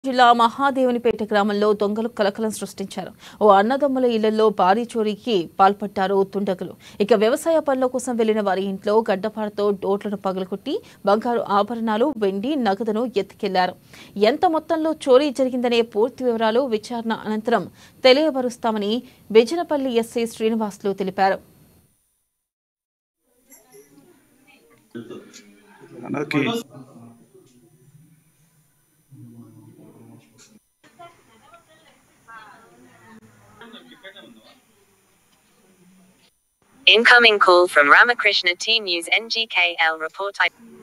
జిల్లా మహాదేవునిపేట గ్రామంలో దొంగలు కలకలం సృష్టించారు ఓ అన్నదమ్ముల ఇళ్లలో భారీ చోరీకి పాల్పడ్డారు తుండగులు ఇక వ్యవసాయ పనుల కోసం వెళ్లిన వారి ఇంట్లో గడ్డపారతో డోట్లను పగలగొట్టి బంగారు ఆభరణాలు వెండి నగదును ఎత్తుకెళ్లారు ఎంత మొత్తంలో చోరీ జరిగిందనే పూర్తి వివరాలు విచారణ అనంతరం తెలియబరుస్తామని బెజనపల్లి ఎస్ఐ శ్రీనివాసులు తెలిపారు మనకి Incoming call from Ramakrishna T News NGKL report I